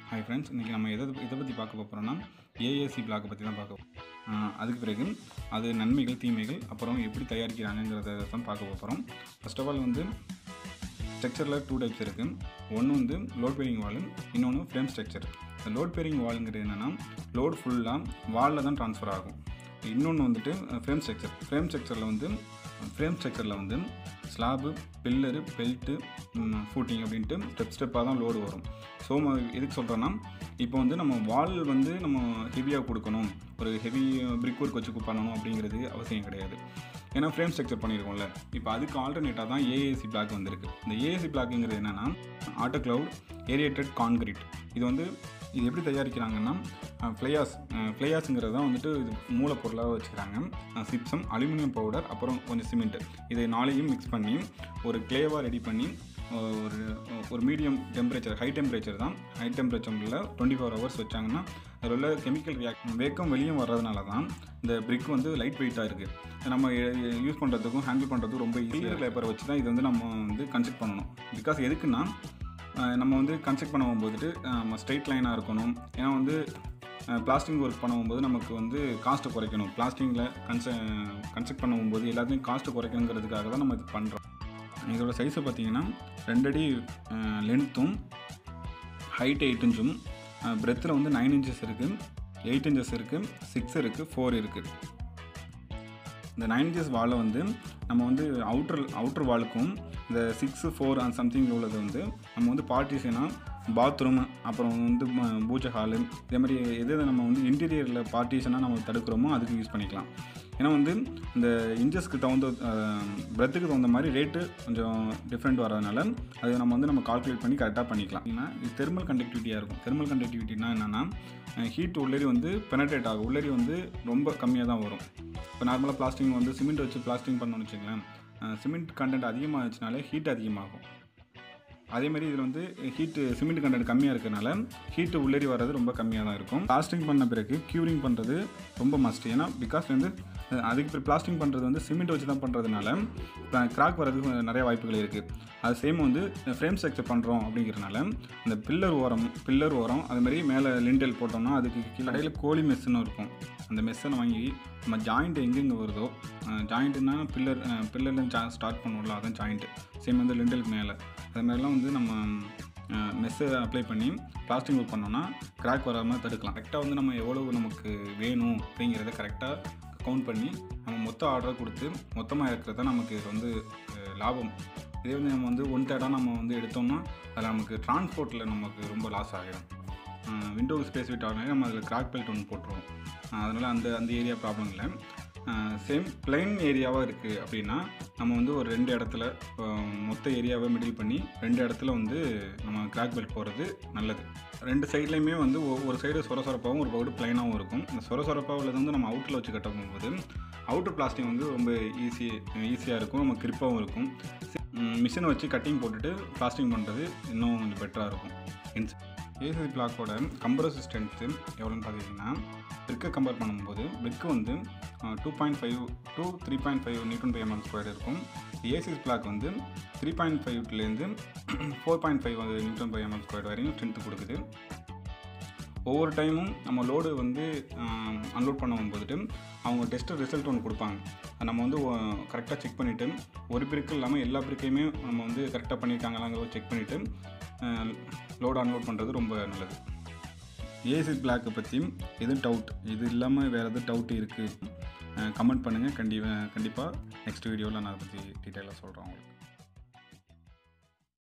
hi friends இன்றைக்கி நம்ம எதை இதை பற்றி பார்க்க போகிறோம்னா ஏஏசி பிளாக்கை பற்றி தான் பார்க்க போகிறோம் அதுக்கு பிறகு அது நன்மைகள் தீமைகள் அப்புறம் எப்படி தயாரிக்கிறாங்கங்கிறத தான் பார்க்க போகிறோம் ஃபர்ஸ்ட் ஆஃப் ஆல் வந்து ஸ்ட்ரக்சரில் டூ டைப்ஸ் இருக்குது ஒன்று வந்து லோட் பேரிங் வாலு இன்னொன்று ஃப்ரேம் ஸ்ட்ரக்சர் இந்த லோட் பேரிங் வாலுங்கிறது என்னென்னா லோட் ஃபுல்லாக வாலில் தான் ட்ரான்ஸ்ஃபர் ஆகும் இன்னொன்று வந்துட்டு ஃப்ரேம் ஸ்ட்ரக்சர் ஃப்ரேம் ஸ்ட்ரக்சரில் வந்து ஃப்ரேம் ஸ்ட்ரக்சரில் வந்து ஸ்லாபு பில்லரு பெல்ட்டு ஃபூட்டிங் அப்படின்ட்டு ஸ்டெப் ஸ்டெப்பாக தான் லோடு வரும் ஸோ எதுக்கு சொல்கிறேன்னா இப்போ வந்து நம்ம வால் வந்து நம்ம ஹெவியாக கொடுக்கணும் ஒரு ஹெவி பிரிக் ஒர்க் வச்சு பண்ணணும் அப்படிங்கிறது அவசியம் கிடையாது ஏன்னா ஃப்ரேம் ஸ்ட்ரக்சர் பண்ணியிருக்கோம்ல இப்போ அதுக்கு ஆல்டர்னேட்டாக தான் ஏஏசி பிளாக் வந்திருக்கு இந்த ஏஏசி பிளாக்குங்கிறது என்னென்னா ஆட்டோ க்ளவுட் ஏரியேட்டட் கான்கிரீட் இது வந்து இது எப்படி தயாரிக்கிறாங்கன்னா ஃப்ளையாஸ் ஃப்ளையாஸுங்கிறது தான் வந்துட்டு இது மூலப்பொருளாக வச்சுக்கிறாங்க சிப்சம் அலுமினியம் பவுடர் அப்புறம் கொஞ்சம் சிமெண்ட் இதை நாளையும் மிக்ஸ் பண்ணி ஒரு கிளேவாக ரெடி பண்ணி ஒரு ஒரு மீடியம் டெம்பரேச்சர் ஹை டெம்பரேச்சர் தான் ஹை டெம்பரேச்சரில் டுவெண்ட்டி ஃபோர் ஹவர்ஸ் வச்சாங்கன்னா அதில் உள்ள கெமிக்கல் ரியாக்ட் வேக்கம் வெளியே வர்றதுனால தான் இந்த பிரிக் வந்து லைட் வெயிட்டாக இருக்குது நம்ம யூஸ் பண்ணுறதுக்கும் ஹேண்டில் பண்ணுறதுக்கும் ரொம்ப ஈஸியாக பேப்பரை வச்சு தான் இது வந்து நம்ம வந்து கன்சிடர் பண்ணணும் பிகாஸ் எதுக்குன்னா நம்ம வந்து கன்ஸ்ட்ரக்ட் பண்ண போதுட்டு நம்ம ஸ்ட்ரெயிட் லைனாக இருக்கணும் ஏன்னா வந்து பிளாஸ்டிக் ஒர்க் பண்ணும்போது நமக்கு வந்து காஸ்ட்டை குறைக்கணும் பிளாஸ்டிக்கில் கன்ச கன்ஸ்ட்ரக்ட் பண்ணும்போது எல்லாத்தையும் காஸ்ட்டை குறைக்கணுங்கிறதுக்காக தான் நம்ம இது பண்ணுறோம் இதோட சைஸை பார்த்தீங்கன்னா ரெண்டடி லென்த்தும் ஹைட் எயிட் இன்ச்சும் பிரெத்தில் வந்து நைன் இன்ச்சஸ் இருக்குது எயிட் இன்ச்சஸ் இருக்குது சிக்ஸ் இருக்குது ஃபோர் இருக்குது இந்த நைன் இன்ச்சஸ் வாலை வந்து நம்ம வந்து அவுட்ரு அவுட்ரு வாலுக்கும் இந்த சிக்ஸு ஃபோர் அண்ட் சம்திங் உள்ளது வந்து நம்ம வந்து பார்ட்டிஷனாக பாத்ரூம் அப்புறம் வந்து பூஜை ஹாலு இதே மாதிரி எது எது நம்ம வந்து இன்டீரியரில் பார்ட்டிஷனாக நம்ம தடுக்கிறோமோ அதுக்கு யூஸ் பண்ணிக்கலாம் ஏன்னா வந்து இந்த இன்ச்சஸ்க்கு தகுந்த பிரெத்துக்கு தகுந்த மாதிரி ரேட்டு கொஞ்சம் டிஃப்ரெண்ட் வரதுனால அது நம்ம வந்து நம்ம கால்குலேட் பண்ணி கரெக்டாக பண்ணிக்கலாம் ஏன்னா இது தெர்மல் கண்டக்டிவிட்டியாக இருக்கும் தெர்மல் கண்டக்டிவிட்டினா என்னென்னா ஹீட் உள்ளேரி வந்து பெனட்ரேட் ஆகும் உள்ளேரி வந்து ரொம்ப கம்மியாக தான் வரும் இப்போ நார்மலாக பிளாஸ்டிக் வந்து சிமெண்ட் வச்சு பிளாஸ்டிக் பண்ணோம்னு வச்சுங்களேன் சிமெண்ட் கண்டென்ட் அதிகமாகச்சுனாலே ஹீட் அதிகமாகும் அதேமாதிரி இதில் வந்து ஹீட்டு சிமெண்ட் கண்டென்ட் கம்மியாக இருக்கிறனால ஹீட்டு உள்ளேறி வர்றது ரொம்ப கம்மியாக தான் இருக்கும் பிளாஸ்டிக் பண்ண பிறகு க்யூரிங் பண்ணுறது ரொம்ப மஸ்ட் ஏன்னா பிகாஸ் வந்து அதுக்கு பிறகு பிளாஸ்டிக் பண்ணுறது வந்து சிமெண்ட் வச்சு தான் பண்ணுறதுனால கிராக் வர்றதுக்கு நிறைய வாய்ப்புகள் இருக்குது அது சேம் வந்து ஃப்ரேம் ஸ்ட்ரக்சர் பண்ணுறோம் அப்படிங்கிறனால இந்த பில்லர் ஓரம் பில்லர் ஓரம் அதுமாதிரி மேலே லிண்டல் போட்டோம்னா அதுக்கு கீழே இடையில கோழி மெஸ்ஸுன்னு இருக்கும் அந்த மெஸ்ஸை வாங்கி நம்ம ஜாயிண்ட் எங்கெங்கே வருதோ ஜாயிண்ட்டுனா பில்லர் பில்லர்லேருந்து ஸ்டார்ட் பண்ணுவோம்ல அதான் ஜாயிண்ட்டு சேம் வந்து லிண்டலுக்கு மேலே அது மாதிரிலாம் வந்து நம்ம மெஸ்ஸை அப்ளை பண்ணி பிளாஸ்டிக் ஒர்க் பண்ணோன்னா கிராக் வராமல் தடுக்கலாம் கரெக்டாக வந்து நம்ம எவ்வளவு நமக்கு வேணும் அப்படிங்கிறத கரெக்டாக கவுண்ட் பண்ணி நம்ம மொத்த ஆர்டரை கொடுத்து மொத்தமாக இருக்கிறது தான் நமக்கு இது வந்து லாபம் இதே வந்து நம்ம வந்து ஒன் தேர்டாக நம்ம வந்து எடுத்தோம்னா அதில் நமக்கு டிரான்ஸ்போர்ட்டில் நமக்கு ரொம்ப லாஸ் ஆகிடும் விண்டோ ஸ்பேஸ் விட் ஆகினாலே நம்ம அதில் கிராக் பெல்ட் ஒன்று போட்டுருவோம் அதனால் அந்த அந்த ஏரியா ப்ராப்ளம் இல்லை சேம் பிளைன் ஏரியாவாக இருக்குது அப்படின்னா நம்ம வந்து ஒரு ரெண்டு இடத்துல மொத்த ஏரியாவை மிடில் பண்ணி ரெண்டு இடத்துல வந்து நம்ம கிராக் பெல்ட் போகிறது நல்லது ரெண்டு சைட்லேயுமே வந்து ஒரு சைடு சொர சொரப்பாகவும் ஒரு பகுதி பிளைனாகவும் இருக்கும் இந்த சொர சொரப்பாக உள்ளது வந்து நம்ம அவுட்டில் வச்சு கட்ட போகும்போது அவுட்டர் பிளாஸ்டிக் வந்து ரொம்ப ஈஸி ஈஸியாக இருக்கும் நம்ம கிரிப்பாகவும் இருக்கும் மிஷினை வச்சு கட்டிங் போட்டுட்டு பிளாஸ்டிக் பண்ணுறது இன்னும் கொஞ்சம் பெட்டராக இருக்கும் இன்ஸ் ஏசி பிளாக்கோட கம்ப்ரஸர் ஸ்ட்ரென்த்து எவ்வளோன்னு பார்த்தீங்கன்னா பிரிக்கை கம்பேர் பண்ணும்போது பிரிக்கு வந்து two point five two three point five newton by mm square இருக்கும் ஏசிஸ் பிளாக் வந்து த்ரீ பாயிண்ட் ஃபைவ்லேருந்து four point five newton by mm square வரையும் ஸ்ட்ரென்த்து கொடுக்குது ஒவ்வொரு டைமும் நம்ம லோடு வந்து அன்லோட் பண்ண போதுட்டு அவங்க டெஸ்ட்டு ரிசல்ட் ஒன்று கொடுப்பாங்க நம்ம வந்து கரெக்டாக செக் பண்ணிவிட்டு ஒரு பிரிக்கு இல்லாமல் எல்லா பிரிக்கையுமே நம்ம வந்து கரெக்டாக பண்ணியிருக்காங்களாங்கிறத செக் பண்ணிவிட்டு லோடு அன்லோட் பண்ணுறது ரொம்ப நல்லது ஏசி பிளாக்கை பற்றி எதுவும் டவுட் இது இல்லாமல் வேறு எதுவும் டவுட் இருக்குது கமெண்ட் பண்ணுங்கள் கண்டி கண்டிப்பாக நெக்ஸ்ட் வீடியோவில் நான் அதை பற்றி டீட்டெயிலாக சொல்கிறேன் உங்களுக்கு